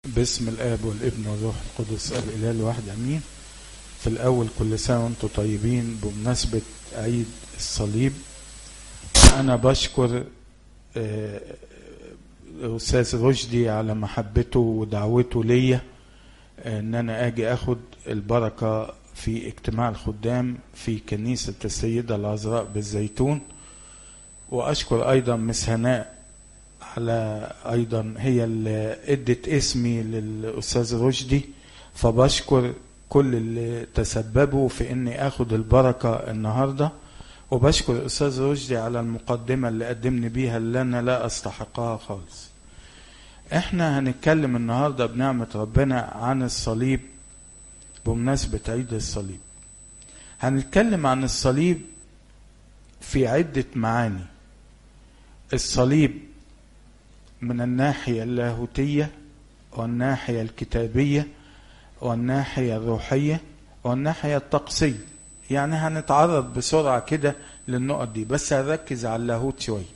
باسم الاب والابن والروح القدس الاله الواحد امين في الاول كل سنه وانتم طيبين بمناسبه عيد الصليب انا بشكر آه، الاستاذ رشدي على محبته ودعوته ليا آه، ان انا اجي اخد البركه في اجتماع الخدام في كنيسه السيده العذراء بالزيتون واشكر ايضا مس هناء على ايضا هي اللي ادت اسمي للاستاذ رشدي فبشكر كل اللي تسببوا في اني اخد البركه النهارده وبشكر الاستاذ رشدي على المقدمه اللي قدمني بيها اللي انا لا استحقها خالص احنا هنتكلم النهارده بنعمه ربنا عن الصليب بمناسبه عيد الصليب هنتكلم عن الصليب في عده معاني الصليب من الناحية اللاهوتية والناحية الكتابية والناحية الروحية والناحية الطقسية يعني هنتعرض بسرعة كده للنقط دي بس هركز على اللاهوت شوية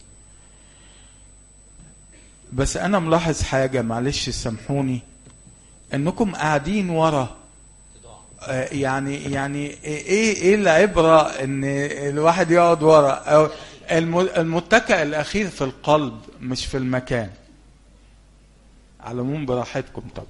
بس أنا ملاحظ حاجة معلش سامحوني إنكم قاعدين ورا آه، يعني يعني ايه ايه العبره ان الواحد يقعد ورا أو الم- المتكئ الاخير في القلب مش في المكان على العموم براحتكم طبعا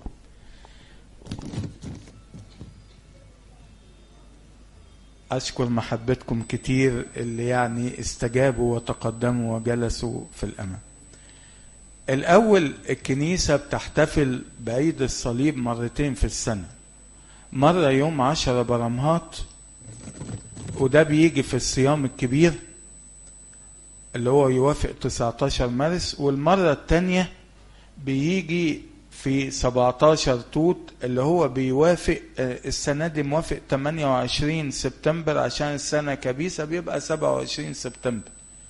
اشكر محبتكم كتير اللي يعني استجابوا وتقدموا وجلسوا في الامان الاول الكنيسه بتحتفل بعيد الصليب مرتين في السنه مره يوم عشرة برمهات وده بيجي في الصيام الكبير اللي هو يوافق 19 مارس والمرة التانية بيجي في 17 توت اللي هو بيوافق آه، السنة دي موافق 28 سبتمبر عشان السنة كبيسة بيبقى 27 سبتمبر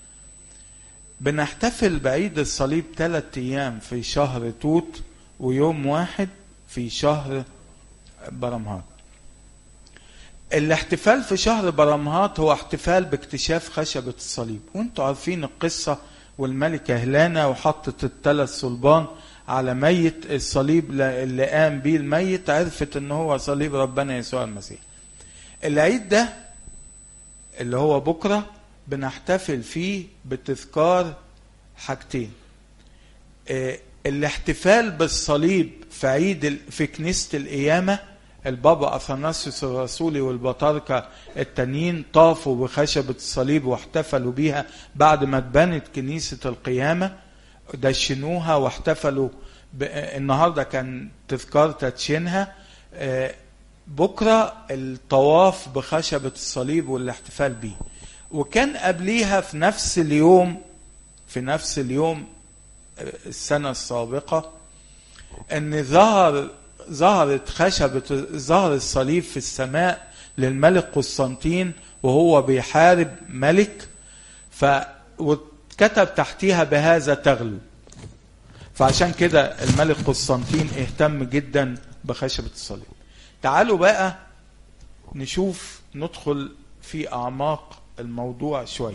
بنحتفل بعيد الصليب ثلاث أيام في شهر توت ويوم واحد في شهر برمهات الاحتفال في شهر برمهات هو احتفال باكتشاف خشبة الصليب وانتوا عارفين القصة والملكة هيلانا وحطت الثلاث صلبان على ميت الصليب ل- اللي قام بيه الميت عرفت ان هو صليب ربنا يسوع المسيح العيد ده اللي هو بكرة بنحتفل فيه بتذكار حاجتين آه، الاحتفال بالصليب في عيد ال- في كنيسة القيامة البابا أثناسيوس الرسولي والبطاركة التانيين طافوا بخشبة الصليب واحتفلوا بيها بعد ما اتبنت كنيسة القيامة دشنوها واحتفلوا ب... النهارده كان تذكار تدشينها آه، بكرة الطواف بخشبة الصليب والاحتفال بيه وكان قبليها في نفس اليوم في نفس اليوم آه، السنة السابقة ان ظهر ظهرت خشبة ظهر الصليب في السماء للملك قسطنطين وهو بيحارب ملك ف وكتب تحتيها بهذا تغلو فعشان كده الملك قسطنطين اهتم جدا بخشبة الصليب تعالوا بقى نشوف ندخل في أعماق الموضوع شوية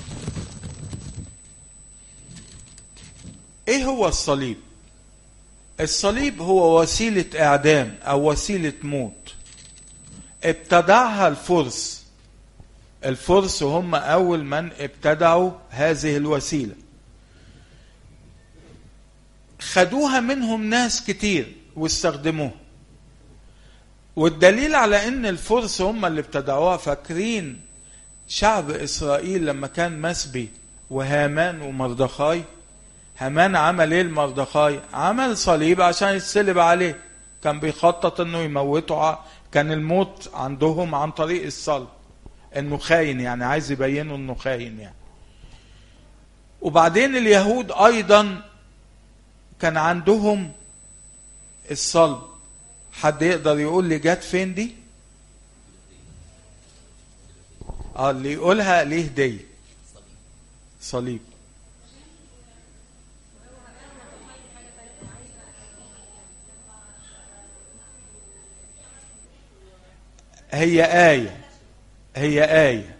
ايه هو الصليب الصليب هو وسيلة إعدام أو وسيلة موت ابتدعها الفرس الفرس هم أول من ابتدعوا هذه الوسيلة خدوها منهم ناس كتير واستخدموها والدليل على ان الفرس هم اللي ابتدعوها فاكرين شعب اسرائيل لما كان مسبي وهامان ومردخاي هامان عمل ايه لمردخاي عمل صليب عشان يتصلب عليه كان بيخطط انه يموته ع- كان الموت عندهم عن طريق الصلب انه خاين يعني عايز يبينوا انه خاين يعني وبعدين اليهود ايضا كان عندهم الصلب حد يقدر يقول لي جت فين دي اه اللي يقولها ليه هديه صليب هي آية هي آية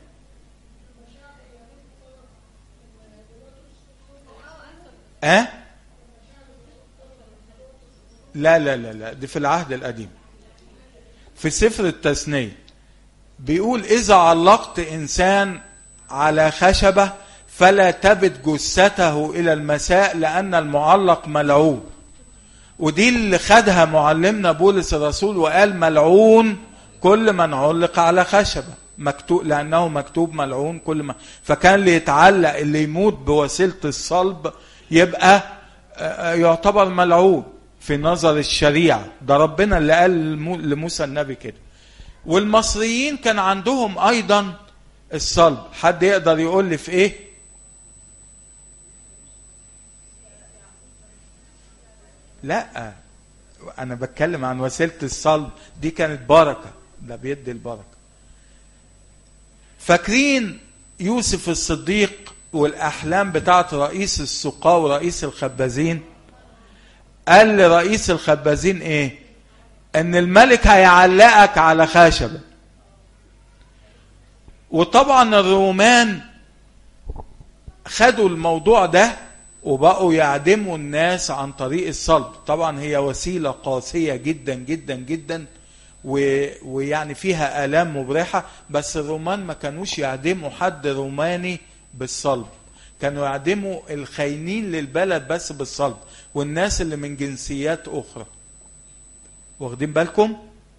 أه؟ لا لا لا لا دي في العهد القديم في سفر التثنية بيقول إذا علقت إنسان على خشبة فلا تبت جثته إلى المساء لأن المعلق ملعون ودي اللي خدها معلمنا بولس الرسول وقال ملعون كل من علق على خشبة مكتوب لأنه مكتوب ملعون كل ما فكان اللي يتعلق اللي يموت بوسيلة الصلب يبقى يعتبر ملعون في نظر الشريعة ده ربنا اللي قال لموسى النبي كده والمصريين كان عندهم أيضا الصلب حد يقدر يقول لي في ايه لا انا بتكلم عن وسيله الصلب دي كانت بركه ده بيدي البركه فاكرين يوسف الصديق والاحلام بتاعت رئيس السقاة ورئيس الخبازين قال لرئيس الخبازين ايه ان الملك هيعلقك على خشبه وطبعا الرومان خدوا الموضوع ده وبقوا يعدموا الناس عن طريق الصلب طبعا هي وسيلة قاسية جدا جدا جدا و... ويعني فيها آلام مبرحة بس الرومان ما كانوش يعدموا حد روماني بالصلب كانوا يعدموا الخاينين للبلد بس بالصلب والناس اللي من جنسيات أخرى واخدين بالكم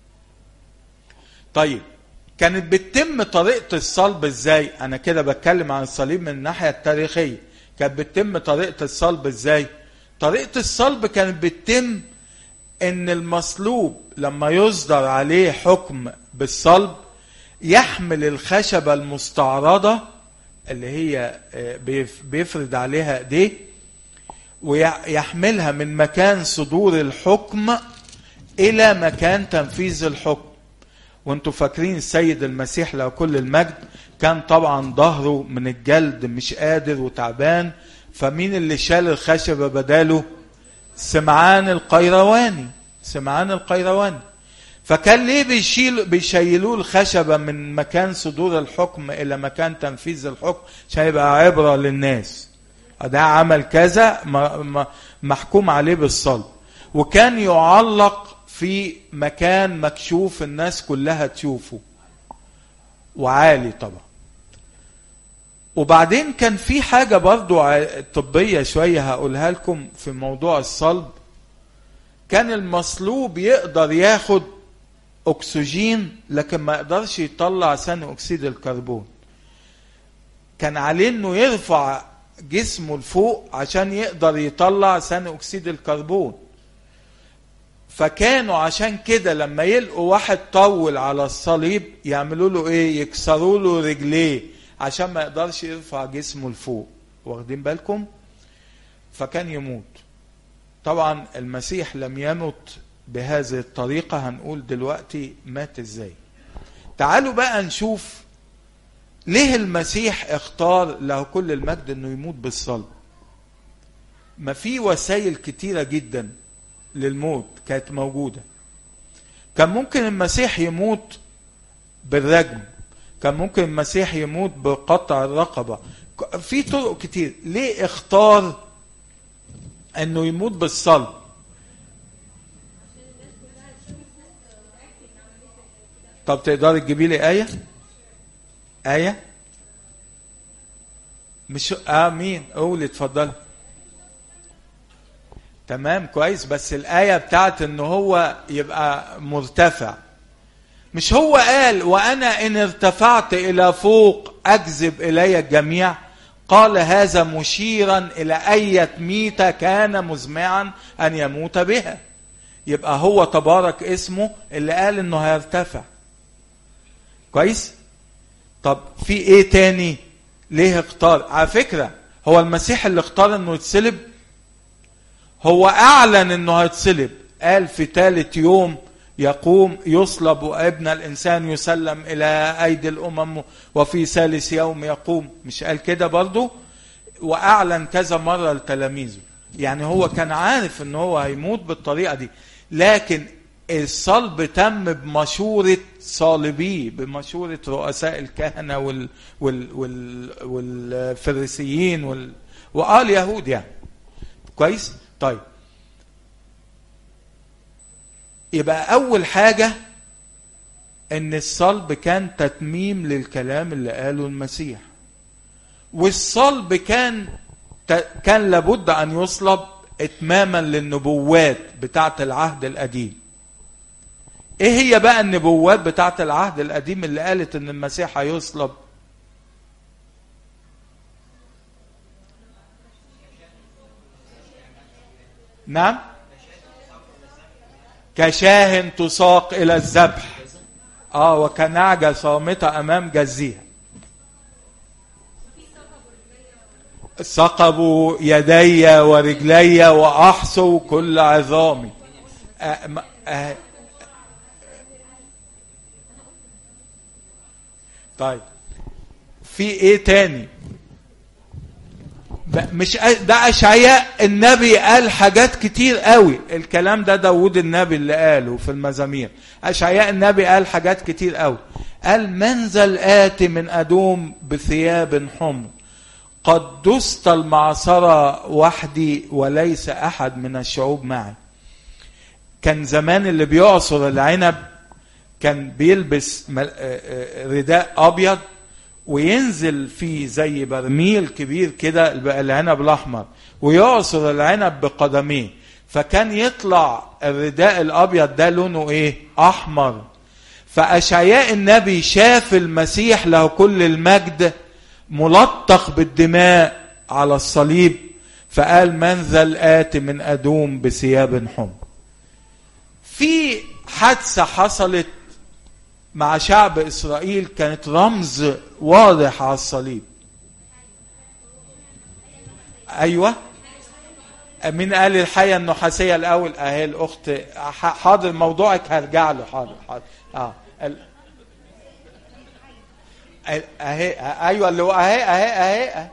طيب كانت بتتم طريقة الصلب ازاي انا كده بتكلم عن الصليب من الناحية التاريخية كانت بتتم طريقة الصلب ازاي طريقة الصلب كانت بتتم ان المصلوب لما يصدر عليه حكم بالصلب يحمل الخشبة المستعرضة اللي هي بيفرد عليها ايديه ويحملها من مكان صدور الحكم الى مكان تنفيذ الحكم وانتوا فاكرين السيد المسيح له كل المجد كان طبعا ظهره من الجلد مش قادر وتعبان فمين اللي شال الخشبه بداله سمعان القيرواني سمعان القيرواني فكان ليه بيشيل بيشيلوه الخشبه من مكان صدور الحكم الى مكان تنفيذ الحكم عشان يبقى عبره للناس ده عمل كذا محكوم عليه بالصلب وكان يعلق في مكان مكشوف الناس كلها تشوفه وعالي طبعا وبعدين كان في حاجة برضو طبية شوية هقولها لكم في موضوع الصلب كان المصلوب يقدر ياخد أكسجين لكن ما يقدرش يطلع ثاني أكسيد الكربون كان عليه انه يرفع جسمه لفوق عشان يقدر يطلع ثاني أكسيد الكربون فكانوا عشان كده لما يلقوا واحد طول على الصليب يعملوا له ايه يكسروا له رجليه عشان ما يقدرش يرفع جسمه لفوق واخدين بالكم فكان يموت طبعا المسيح لم يمت بهذه الطريقة هنقول دلوقتي مات ازاي تعالوا بقى نشوف ليه المسيح اختار له كل المجد انه يموت بالصلب ما في وسائل كتيرة جدا للموت كانت موجودة كان ممكن المسيح يموت بالرجم كان ممكن المسيح يموت بقطع الرقبة في طرق كتير ليه اختار انه يموت بالصلب طب تقدر تجيبي لي آية آية مش اه مين قولي اتفضلي تمام كويس بس الآية بتاعت ان هو يبقى مرتفع مش هو قال وانا ان ارتفعت الى فوق اجذب الي الجميع قال هذا مشيرا الى اية ميتة كان مزمعا ان يموت بها يبقى هو تبارك اسمه اللي قال انه هيرتفع كويس طب في ايه تاني ليه اختار على فكرة هو المسيح اللي اختار انه يتصلب هو اعلن انه هيتصلب قال في ثالث يوم يقوم يصلب ابن الانسان يسلم الى ايدي الامم وفي ثالث يوم يقوم مش قال كده برضه واعلن كذا مره لتلاميذه يعني هو كان عارف ان هو هيموت بالطريقه دي لكن الصلب تم بمشورة صالبيه بمشورة رؤساء الكهنة وال وال وال والفريسيين وال وآل يهود يعني كويس طيب يبقى اول حاجه ان الصلب كان تتميم للكلام اللي قاله المسيح والصلب كان كان لابد ان يصلب اتماما للنبوات بتاعه العهد القديم ايه هي بقى النبوات بتاعه العهد القديم اللي قالت ان المسيح هيصلب نعم كشاه تساق الى الذبح اه وكنعجة صامتة امام جزيها ثقبوا يدي ورجلي واحصوا كل عظامي آه آه طيب في ايه تاني مش ده اشعياء النبي قال حاجات كتير قوي الكلام ده داود النبي اللي قاله في المزامير اشعياء النبي قال حاجات كتير قوي قال منزل آتي من أدوم بثياب حمر قد دست المعصرة وحدي وليس أحد من الشعوب معي كان زمان اللي بيعصر العنب كان بيلبس رداء أبيض وينزل فيه زي برميل كبير كده العنب الأحمر ويعصر العنب بقدميه فكان يطلع الرداء الأبيض ده لونه إيه أحمر فأشعياء النبي شاف المسيح له كل المجد ملطخ بالدماء على الصليب فقال من ذا الآتي من أدوم بثياب حمر في حادثة حصلت مع شعب إسرائيل كانت رمز واضح على الصليب أيوة مين قال الحية النحاسية الأول أهي الأخت حاضر موضوعك هرجع له حاضر حاضر آه اهي ايوه اللي هو اهي اهي اهي, أهي.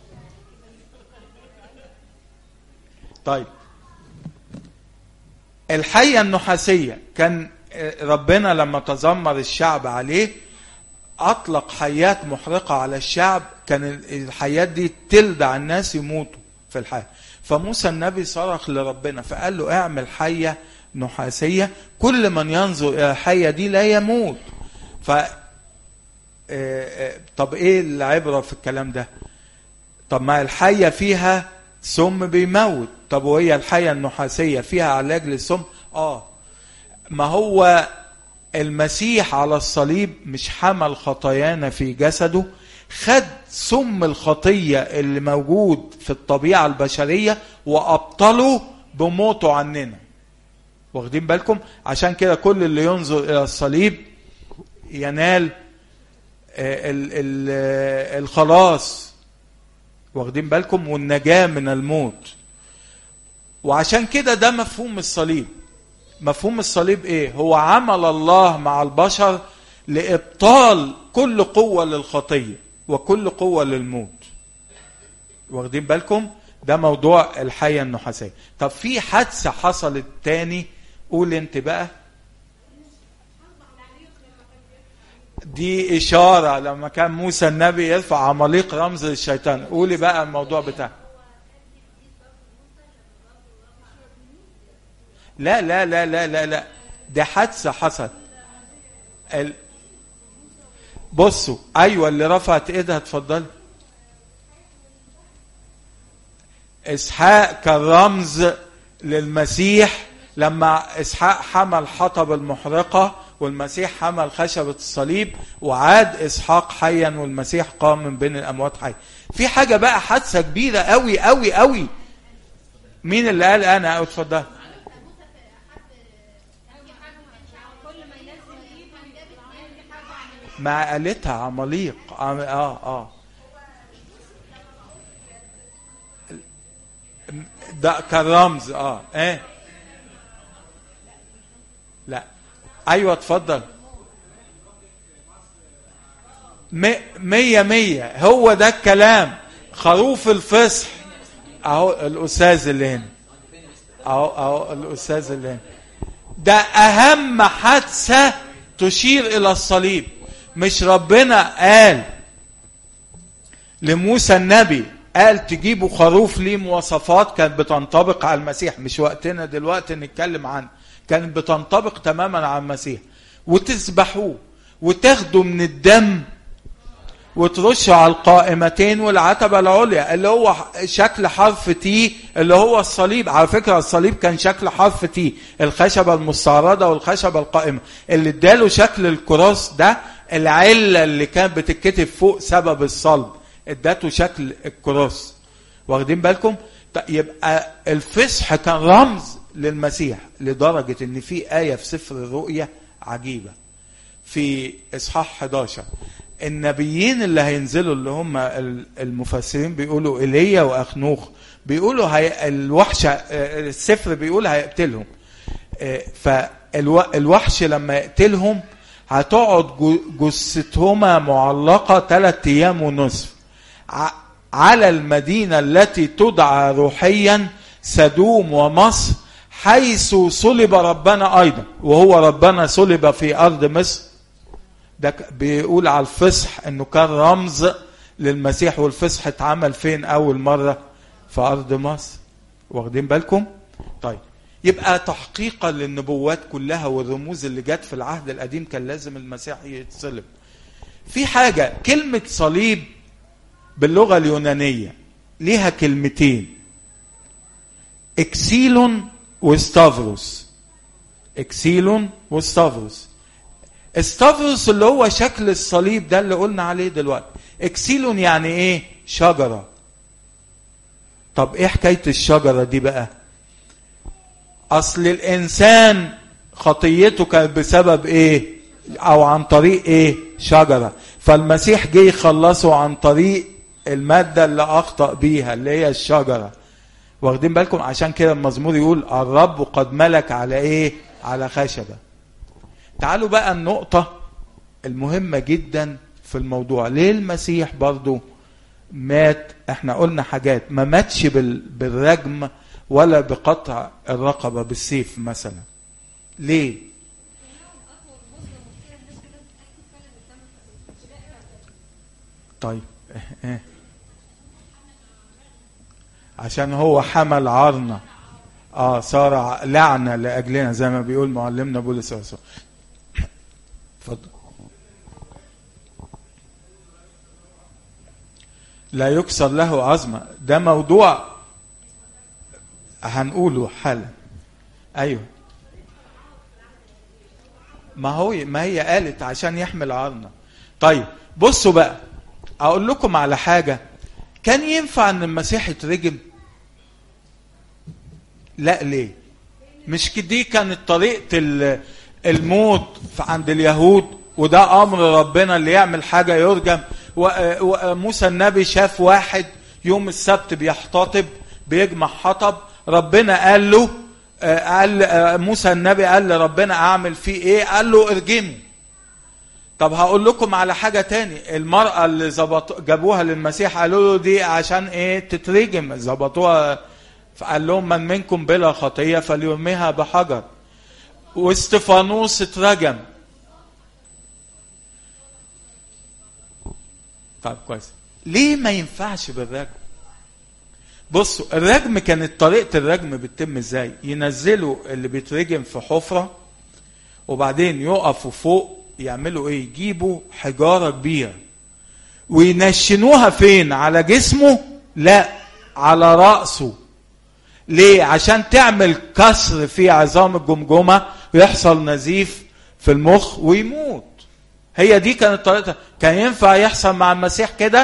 طيب الحية النحاسية كان ربنا لما تذمر الشعب عليه أطلق حيات محرقة على الشعب كان الحيات دي تلدع الناس يموتوا في الحياة فموسى النبي صرخ لربنا فقال له اعمل حية نحاسية كل من ينظر إلى الحية دي لا يموت ف طب ايه العبرة في الكلام ده طب ما الحية فيها سم بيموت طب وهي الحية النحاسية فيها علاج للسم اه ما هو المسيح على الصليب مش حمل خطايانا في جسده خد سم الخطية اللي موجود في الطبيعة البشرية وأبطله بموته عننا واخدين بالكم عشان كده كل اللي ينظر إلى الصليب ينال ال ال الخلاص واخدين بالكم والنجاة من الموت وعشان كده ده مفهوم الصليب مفهوم الصليب ايه هو عمل الله مع البشر لابطال كل قوة للخطية وكل قوة للموت واخدين بالكم ده موضوع الحية النحاسية طب في حادثة حصلت تاني قول انت بقى دي إشارة لما كان موسى النبي يرفع عماليق رمز للشيطان قولي بقى الموضوع بتاعك لا لا لا لا لا لا دي حادثة حصلت ال... بصوا أيوة اللي رفعت إيدها اتفضل إسحاق كان رمز للمسيح لما إسحاق حمل حطب المحرقة والمسيح حمل خشبة الصليب وعاد إسحاق حيا والمسيح قام من بين الأموات حي في حاجة بقى حادثة كبيرة قوي قوي قوي مين اللي قال أنا اتفضل ما قالتها عماليق اه اه ده كرمز اه ايه لا ايوه اتفضل مية مية هو ده الكلام خروف الفصح اهو الاستاذ اللي هنا اهو اهو الاستاذ اللي هنا ده اهم حادثه تشير الى الصليب مش ربنا قال لموسى النبي قال تجيبوا خروف ليه مواصفات كانت بتنطبق على المسيح مش وقتنا دلوقتي نتكلم عنه كانت بتنطبق تماما على المسيح وتذبحوه وتاخدوا من الدم وترشوا على القائمتين والعتبة العليا اللي هو شكل حرف تي اللي هو الصليب على فكرة الصليب كان شكل حرف تي الخشبة المستعرضة والخشبة القائمة اللي اداله شكل الكراس ده العلة اللي كانت بتتكتب فوق سبب الصلب اداته شكل الكراس واخدين بالكم يبقى الفصح كان رمز للمسيح لدرجة ان في آية في سفر الرؤيا عجيبة في اصحاح 11 النبيين اللي هينزلوا اللي هم المفسرين بيقولوا ايليا واخنوخ بيقولوا هي الوحش السفر بيقول هيقتلهم فالوحش لما يقتلهم هتقعد جثتهما معلقة ثلاثة أيام ونصف على المدينة التي تدعى روحيا سدوم ومصر حيث صلب ربنا أيضا وهو ربنا صلب في أرض مصر ده بيقول على الفصح انه كان رمز للمسيح والفصح اتعمل فين اول مرة في ارض مصر واخدين بالكم طيب يبقى تحقيقا للنبوات كلها والرموز اللي جت في العهد القديم كان لازم المسيح يتصلب في حاجة كلمة صليب باللغة اليونانية ليها كلمتين اكسيلون وستافروس اكسيلون وستافروس استافروس اللي هو شكل الصليب ده اللي قلنا عليه دلوقتي اكسيلون يعني ايه شجرة طب ايه حكاية الشجرة دي بقى اصل الانسان خطيته كانت بسبب ايه او عن طريق ايه شجرة فالمسيح جه يخلصه عن طريق المادة اللي اخطأ بيها اللي هي الشجرة واخدين بالكم عشان كده المزمور يقول الرب قد ملك على ايه على خشبه تعالوا بقى النقطة المهمة جدا في الموضوع ليه المسيح برضو مات احنا قلنا حاجات ما ماتش بالرجم ولا بقطع الرقبة بالسيف مثلا ليه طيب ايه عشان هو حمل عارنا اه صار لعنة لأجلنا زي ما بيقول معلمنا بولس الرسول اتفضل لا يكسر له عظمة ده موضوع هنقوله حالا ايوه ما هو ما هي قالت عشان يحمل عارنا طيب بصوا بقى اقول لكم على حاجة كان ينفع ان المسيح يترجم لا ليه مش دي كانت طريقة الموت عند اليهود وده امر ربنا اللي يعمل حاجة يرجم وموسى النبي شاف واحد يوم السبت بيحتطب بيجمع حطب ربنا قال له قال موسى النبي قال لربنا اعمل فيه ايه قال له ارجمه طب هقول لكم على حاجة تاني المرأة اللي زبط جابوها للمسيح قالوا له دي عشان ايه تترجم ظبطوها فقال لهم من منكم بلا خطية فليرميها بحجر واستفانوس اترجم طيب كويس ليه ما ينفعش بالرجم بصوا الرجم كانت طريقة الرجم بتتم ازاي ينزلوا اللي بيترجم في حفرة وبعدين يقفوا فوق يعملوا ايه يجيبوا حجارة كبيرة وينشنوها فين على جسمه لا على رأسه ليه عشان تعمل كسر في عظام الجمجمة ويحصل نزيف في المخ ويموت هي دي كانت طريقتها كان ينفع يحصل مع المسيح كده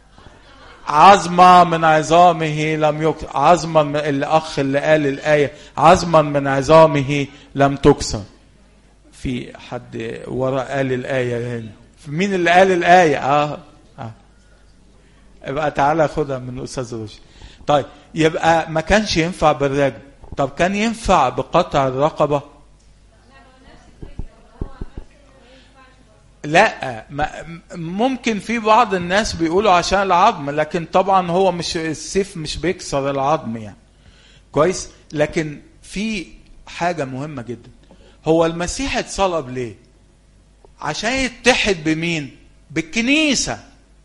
عظمة من عظامه لم يكسر عظما من الأخ اللي قال الآية عظما من عظامه لم تكسر في حد وراء قال الآية هنا مين اللي قال الآية آه, آه. يبقى تعالى خدها من أستاذ رشدي طيب يبقى ما كانش ينفع بالرجل طب كان ينفع بقطع الرقبة لا ممكن في بعض الناس بيقولوا عشان العظم لكن طبعا هو مش السيف مش بيكسر العظم يعني كويس لكن في حاجة مهمة جدا هو المسيح اتصلب ليه عشان يتحد بمين بالكنيسة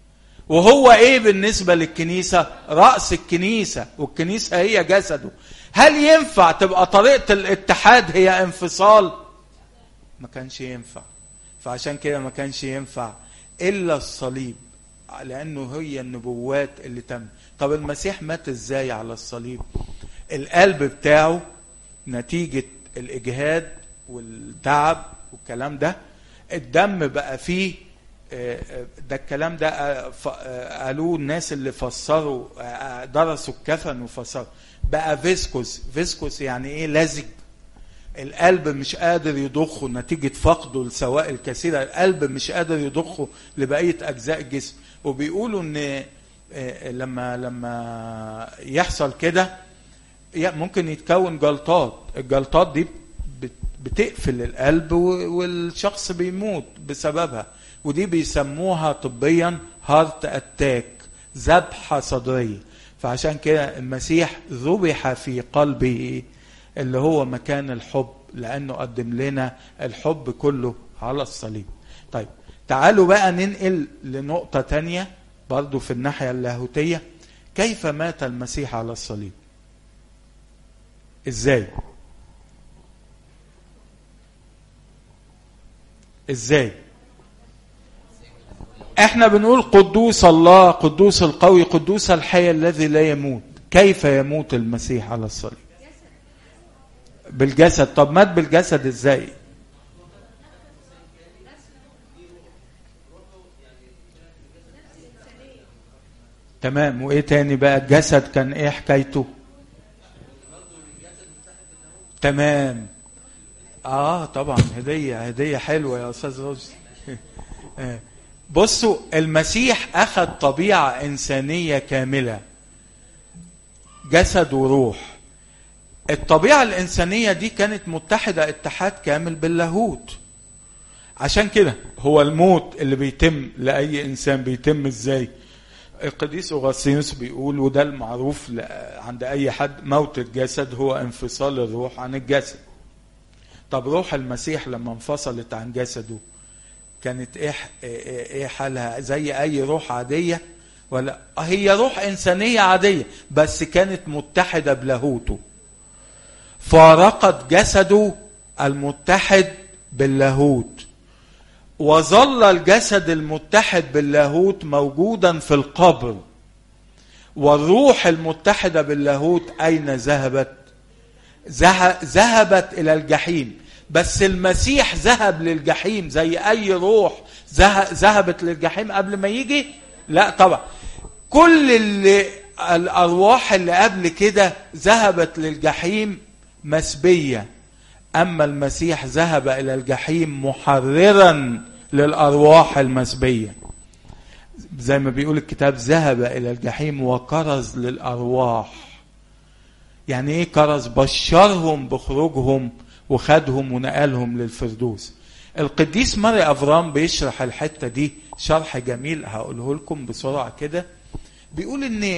وهو ايه بالنسبة للكنيسة رأس الكنيسة والكنيسة هي جسده هل ينفع تبقى طريقة الاتحاد هي انفصال ما كانش ينفع فعشان كده ما كانش ينفع إلا الصليب لأنه هي النبوات اللي تم طب المسيح مات ازاي على الصليب القلب بتاعه نتيجة الإجهاد والتعب والكلام ده الدم بقى فيه ده الكلام ده قالوه الناس اللي فسروا درسوا الكفن وفسروا بقى فيسكوس فيسكوس يعني ايه لزج القلب مش قادر يضخه نتيجة فقده السوائل الكثيرة القلب مش قادر يضخه لبقية أجزاء الجسم وبيقولوا ان لما لما يحصل كده ممكن يتكون جلطات الجلطات دي بتقفل القلب والشخص بيموت بسببها ودي بيسموها طبيا هارت اتاك ذبحة صدرية فعشان كده المسيح ذبح في قلبه اللي هو مكان الحب لأنه قدم لنا الحب كله على الصليب طيب تعالوا بقى ننقل لنقطة تانية برضو في الناحية اللاهوتية كيف مات المسيح على الصليب ازاي ازاي احنا بنقول قدوس الله قدوس القوي قدوس الحي الذي لا يموت كيف يموت المسيح على الصليب بالجسد طب مات بالجسد ازاي تمام وايه تاني بقى الجسد كان ايه حكايته تمام اه طبعا هديه هديه حلوه يا استاذ رشدي بصوا المسيح اخذ طبيعه انسانيه كامله جسد وروح الطبيعه الانسانيه دي كانت متحده اتحاد كامل باللاهوت عشان كده هو الموت اللي بيتم لاي انسان بيتم ازاي القديس اغسطينوس بيقول وده المعروف عند اي حد موت الجسد هو انفصال الروح عن الجسد طب روح المسيح لما انفصلت عن جسده كانت ايه ايه حالها زي اي روح عاديه ولا هي روح انسانيه عاديه بس كانت متحده بلاهوته فارقت جسده المتحد باللاهوت وظل الجسد المتحد باللاهوت موجودا في القبر والروح المتحده باللاهوت اين ذهبت ذهبت الى الجحيم بس المسيح ذهب للجحيم زي اي روح ذهبت للجحيم قبل ما يجي لا طبعا كل اللي الارواح اللي قبل كده ذهبت للجحيم مسبيه اما المسيح ذهب الى الجحيم محررا للارواح المسبيه زي ما بيقول الكتاب ذهب الى الجحيم وكرز للارواح يعني ايه كرز بشرهم بخروجهم وخدهم ونقلهم للفردوس القديس ماري افرام بيشرح الحته دي شرح جميل هقوله لكم بسرعه كده بيقول ان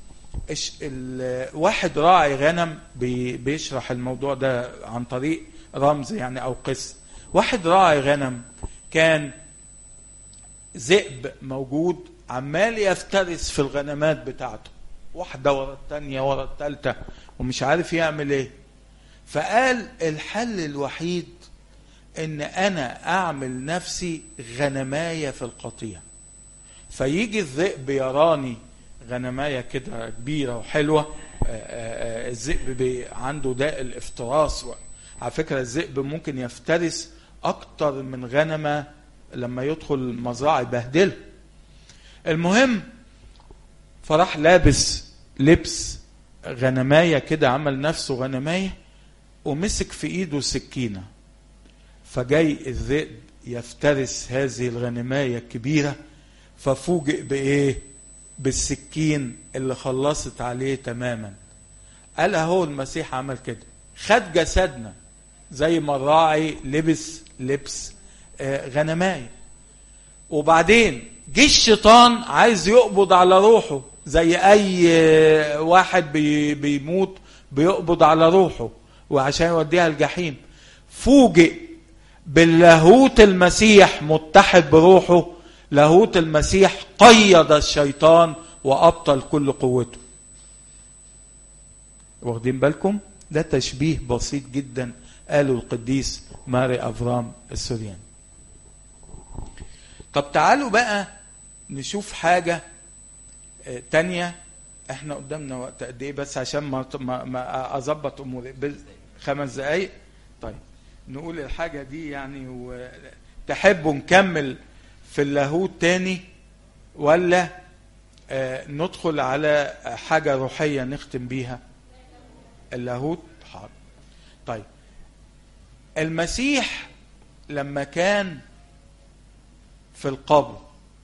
واحد راعي غنم بيشرح الموضوع ده عن طريق رمز يعني او قصه واحد راعي غنم كان ذئب موجود عمال يفترس في الغنمات بتاعته واحدة ورا الثانية ورا الثالثة ومش عارف يعمل ايه فقال الحل الوحيد ان انا اعمل نفسي غنماية في القطيع فيجي الذئب يراني غنماية كده كبيرة وحلوة الذئب عنده داء الافتراس على فكرة الذئب ممكن يفترس اكتر من غنمة لما يدخل مزرعة يبهدله المهم فراح لابس لبس غنماية كده عمل نفسه غنماية ومسك في ايده سكينة فجاي الذئب يفترس هذه الغنماية الكبيرة ففوجئ بايه بالسكين اللي خلصت عليه تماما قال اهو المسيح عمل كده خد جسدنا زي ما الراعي لبس لبس غنماية وبعدين جه الشيطان عايز يقبض على روحه زي اي واحد بي بيموت بيقبض على روحه وعشان يوديها الجحيم فوجئ باللاهوت المسيح متحد بروحه لاهوت المسيح قيد الشيطان وابطل كل قوته واخدين بالكم ده تشبيه بسيط جدا قاله القديس ماري افرام السورياني طب تعالوا بقى نشوف حاجة آه، تانية احنا قدامنا وقت قد ايه بس عشان ما ما, ما اظبط اموري بال- خمس دقايق طيب نقول الحاجة دي يعني وتحبوا نكمل في اللاهوت تاني ولا آه، ندخل على حاجة روحية نختم بيها اللاهوت حاضر طيب المسيح لما كان في القبر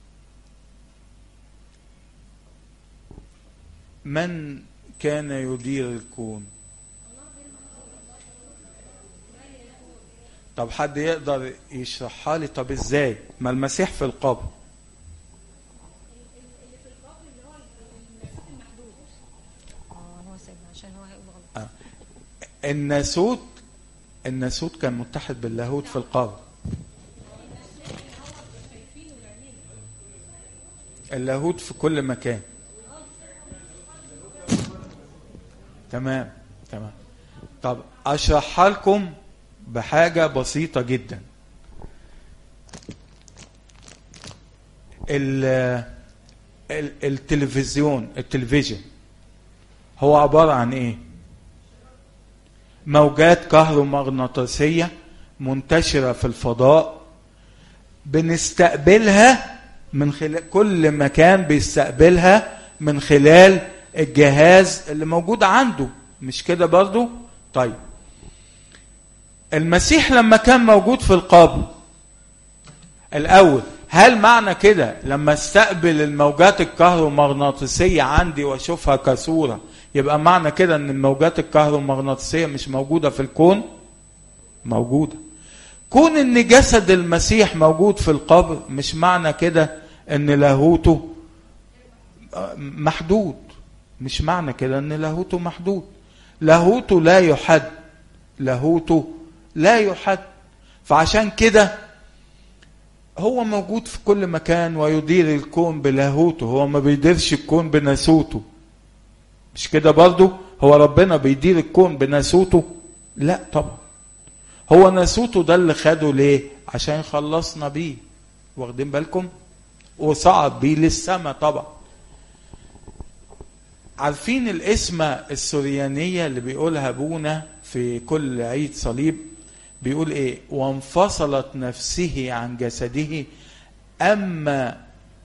من كان يدير الكون طب حد يقدر يشرحها لي طب ازاي ما المسيح في القبر اه هو سيدنا عشان هو هيقول غلط الناسوت الناسوت كان متحد باللاهوت في القبر اللاهوت في كل مكان تمام تمام طب اشرحها لكم بحاجه بسيطه جدا ال ال- التلفزيون التلفزيون هو عباره عن ايه موجات كهرومغناطيسيه منتشره في الفضاء بنستقبلها من خلال كل مكان بيستقبلها من خلال الجهاز اللي موجود عنده مش كده برضو طيب المسيح لما كان موجود في القبر الاول هل معنى كده لما استقبل الموجات الكهرومغناطيسيه عندي واشوفها كصوره يبقى معنى كده ان الموجات الكهرومغناطيسيه مش موجوده في الكون موجوده كون ان جسد المسيح موجود في القبر مش معنى كده ان لاهوته محدود مش معنى كده ان لاهوته محدود لاهوته لا يحد لاهوته لا يحد فعشان كده هو موجود في كل مكان ويدير الكون بلاهوته هو ما بيديرش الكون بناسوته مش كده برضو هو ربنا بيدير الكون بناسوته لا طبعا هو ناسوته ده اللي خده ليه عشان يخلصنا بيه واخدين بالكم وصعد بيه للسماء طبعا عارفين الاسم السريانية اللي بيقولها ابونا في كل عيد صليب بيقول ايه وانفصلت نفسه عن جسده اما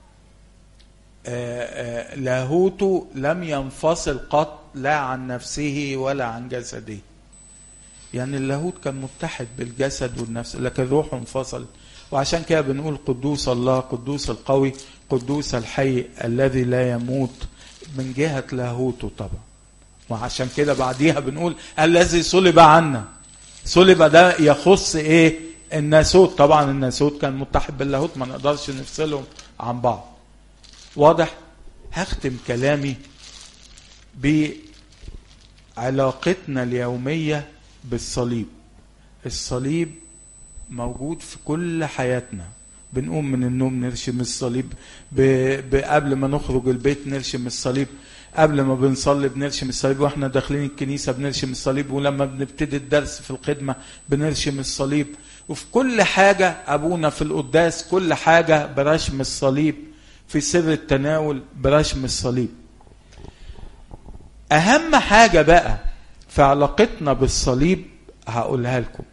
آه، آه، لاهوته لم ينفصل قط لا عن نفسه ولا عن جسده يعني اللاهوت كان متحد بالجسد والنفس لكن روحه انفصل وعشان كده بنقول قدوس الله قدوس القوي قدوس الحي الذي لا يموت من جهة لاهوته طبعا وعشان كده بعديها بنقول الذي صلب عنا صلب ده يخص ايه الناسوت طبعا الناسوت كان متحد باللاهوت ما نقدرش نفصلهم عن بعض واضح هختم كلامي بعلاقتنا اليومية بالصليب الصليب موجود في كل حياتنا بنقوم من النوم نرشم الصليب ب... ب... قبل ما نخرج البيت نرشم الصليب قبل ما بنصلي بنرشم الصليب واحنا داخلين الكنيسة بنرشم الصليب ولما بنبتدي الدرس في الخدمة بنرشم الصليب وفي كل حاجة أبونا في القداس كل حاجة برشم الصليب في سر التناول برشم الصليب أهم حاجة بقى في علاقتنا بالصليب هقولها لكم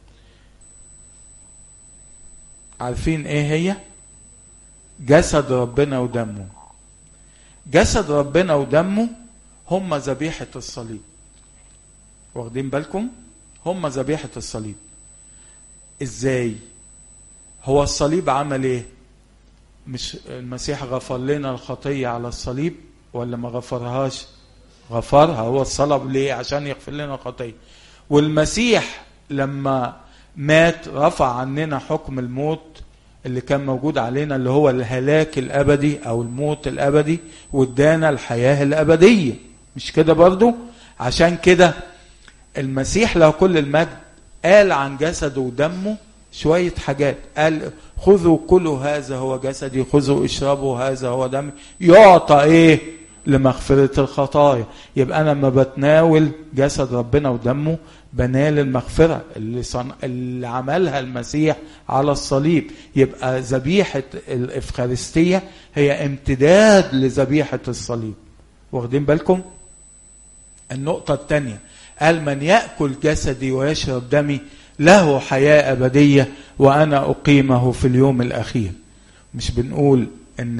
عارفين ايه هي جسد ربنا ودمه جسد ربنا ودمه هم ذبيحة الصليب واخدين بالكم هم ذبيحة الصليب ازاي هو الصليب عمل ايه مش المسيح غفر لنا الخطية على الصليب ولا ما غفرهاش غفرها هو الصلب ليه عشان يغفر لنا الخطية والمسيح لما مات رفع عننا حكم الموت اللي كان موجود علينا اللي هو الهلاك الابدي او الموت الابدي وادانا الحياه الابديه مش كده برضو عشان كده المسيح له كل المجد قال عن جسده ودمه شويه حاجات قال خذوا كلوا هذا هو جسدي خذوا اشربوا هذا هو دمي يعطى ايه لمغفرة الخطايا يبقى أنا لما بتناول جسد ربنا ودمه بنال المغفرة اللي, صن... اللي عملها المسيح على الصليب يبقى ذبيحة الإفخارستية هي امتداد لذبيحة الصليب واخدين بالكم النقطة الثانية قال من يأكل جسدي ويشرب دمي له حياة أبدية وأنا أقيمه في اليوم الأخير مش بنقول ان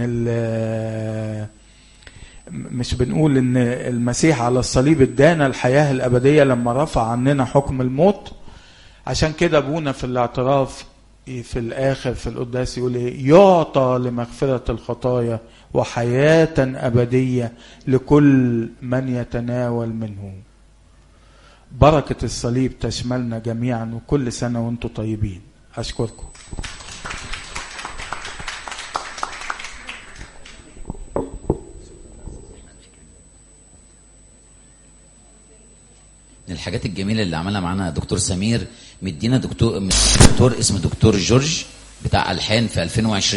مش بنقول ان المسيح على الصليب ادانا الحياه الابديه لما رفع عننا حكم الموت عشان كده ابونا في الاعتراف في الاخر في القداس يقول ايه يعطى لمغفره الخطايا وحياه ابديه لكل من يتناول منه بركه الصليب تشملنا جميعا وكل سنه وانتم طيبين اشكركم من الحاجات الجميله اللي عملها معانا دكتور سمير مدينا دكتور دكتور اسمه دكتور جورج بتاع الحان في 2020